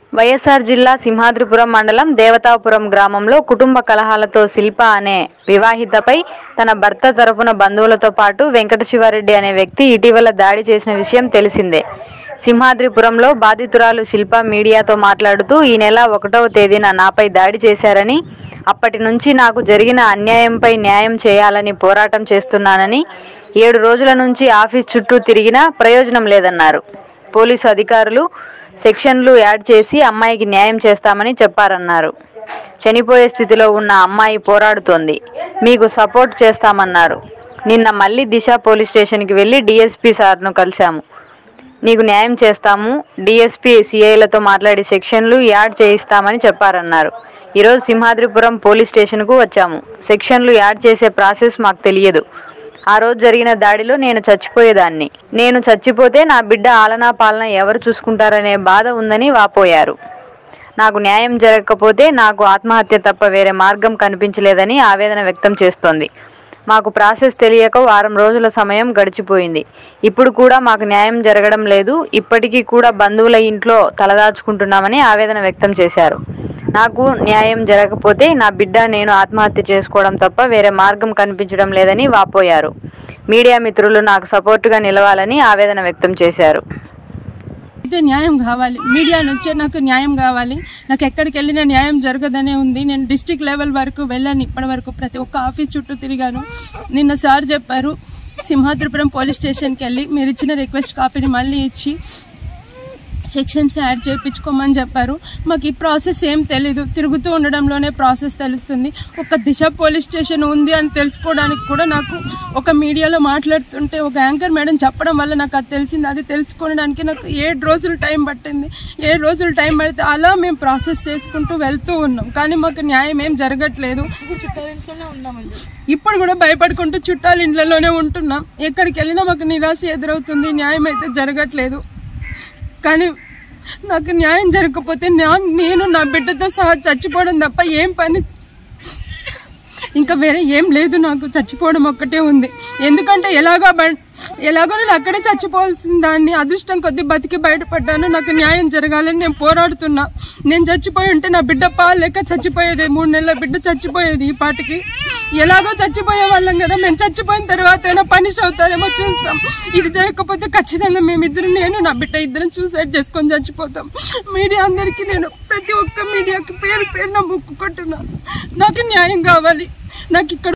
వైఎస్ఆర్ జిల్లా సింహాద్రిపురం మండలం దేవతాపురం గ్రామంలో కుటుంబ కలహాలతో శిల్ప అనే వివాహితపై తన భర్త తరపున బంధువులతో పాటు వెంకట శివారెడ్డి అనే వ్యక్తి ఇటీవల దాడి చేసిన విషయం తెలిసిందే సింహాద్రిపురంలో బాధితురాలు శిల్ప మీడియాతో మాట్లాడుతూ ఈ నెల ఒకటవ తేదీన నాపై దాడి చేశారని అప్పటి నుంచి నాకు జరిగిన అన్యాయంపై న్యాయం చేయాలని పోరాటం చేస్తున్నానని ఏడు రోజుల నుంచి ఆఫీస్ చుట్టూ తిరిగినా ప్రయోజనం లేదన్నారు పోలీసు అధికారులు సెక్షన్లు యాడ్ చేసి అమ్మాయికి న్యాయం చేస్తామని చెప్పారన్నారు చనిపోయే స్థితిలో ఉన్న అమ్మాయి పోరాడుతోంది మీకు సపోర్ట్ చేస్తామన్నారు నిన్న మళ్ళీ దిశ పోలీస్ స్టేషన్కి వెళ్ళి డిఎస్పీ సార్ను కలిశాము నీకు న్యాయం చేస్తాము డిఎస్పీ సిఐలతో మాట్లాడి సెక్షన్లు యాడ్ చేయిస్తామని చెప్పారన్నారు ఈరోజు సింహాద్రిపురం పోలీస్ స్టేషన్కు వచ్చాము సెక్షన్లు యాడ్ చేసే ప్రాసెస్ మాకు తెలియదు ఆ రోజు జరిగిన దాడిలో నేను చచ్చిపోయేదాన్ని నేను చచ్చిపోతే నా బిడ్డ ఆలనా పాలన ఎవరు చూసుకుంటారనే బాధ ఉందని వాపోయారు నాకు న్యాయం జరగకపోతే నాకు ఆత్మహత్య తప్ప వేరే మార్గం కనిపించలేదని ఆవేదన వ్యక్తం చేస్తోంది మాకు ప్రాసెస్ తెలియక వారం రోజుల సమయం గడిచిపోయింది ఇప్పుడు కూడా మాకు న్యాయం జరగడం లేదు ఇప్పటికీ కూడా బంధువుల ఇంట్లో తలదాచుకుంటున్నామని ఆవేదన వ్యక్తం చేశారు నాకు న్యాయం జరగకపోతే నా బిడ్డ నేను ఆత్మహత్య చేసుకోవడం తప్ప వేరే మార్గం కనిపించడం లేదని వాపోయారు మీడియా మిత్రులు నాకు సపోర్టుగా నిలవాలని ఆవేదన వ్యక్తం చేశారు అయితే న్యాయం కావాలి మీడియా నుంచే నాకు న్యాయం కావాలి నాకు ఎక్కడికి వెళ్ళినా న్యాయం జరగదనే ఉంది నేను డిస్టిక్ లెవెల్ వరకు వెళ్ళాను ఇప్పటి వరకు ప్రతి ఒక్క ఆఫీస్ చుట్టూ తిరిగాను నిన్న సార్ చెప్పారు సింహాద్రిపురం పోలీస్ స్టేషన్కి వెళ్ళి మీరు ఇచ్చిన రిక్వెస్ట్ కాపీని మళ్ళీ ఇచ్చి సెక్షన్స్ యాడ్ చేయించుకోమని చెప్పారు మాకు ఈ ప్రాసెస్ ఏం తెలీదు తిరుగుతూ ఉండడంలోనే ప్రాసెస్ తెలుస్తుంది ఒక దిశ పోలీస్ స్టేషన్ ఉంది అని తెలుసుకోవడానికి కూడా నాకు ఒక మీడియాలో మాట్లాడుతుంటే ఒక యాంకర్ మేడం చెప్పడం వల్ల నాకు అది తెలిసింది అది తెలుసుకోవడానికి నాకు ఏడు రోజులు టైం పట్టింది ఏడు రోజులు టైం పడితే అలా మేము ప్రాసెస్ చేసుకుంటూ వెళ్తూ ఉన్నాం కానీ మాకు న్యాయం ఏం జరగట్లేదు ఇప్పుడు కూడా భయపడుకుంటూ చుట్టాల ఇండ్లలోనే ఉంటున్నాం ఎక్కడికి వెళ్ళినా మాకు నిరాశ ఎదురవుతుంది న్యాయం అయితే జరగట్లేదు కానీ నాకు న్యాయం జరగకపోతే నా- నేను నా బిడ్డతో సహా చచ్చిపోవడం తప్ప ఏం పని ఇంకా వేరే ఏం లేదు నాకు చచ్చిపోవడం ఒక్కటే ఉంది ఎందుకంటే ఎలాగో బ- ఎలాగో నేను అక్కడే చచ్చిపోవాల్సిన దాన్ని అదృష్టం కొద్ది బతికి బయటపడ్డాను నాకు న్యాయం జరగాలని నేను పోరాడుతున్నా నేను చచ్చిపోయి ఉంటే నా బిడ్డ పాలేక చచ్చిపోయేది మూడు నెలల బిడ్డ చచ్చిపోయేది ఈ పాటికి ఎలాగో చచ్చిపోయే వాళ్ళం కదా మేము చచ్చిపోయిన తర్వాత అయినా పనిష్ అవుతారేమో చూస్తాం ఇది జరగకపోతే ఖచ్చితంగా మేమిద్దరు నేను నా బిడ్డ ఇద్దరం సూసైడ్ చేసుకొని చచ్చిపోతాం మీడియా అందరికీ నేను ప్రతి ఒక్క మీడియాకి పేరు పేరున మొక్కుకుంటున్నాను నాకు న్యాయం కావాలి నాకు ఇక్కడ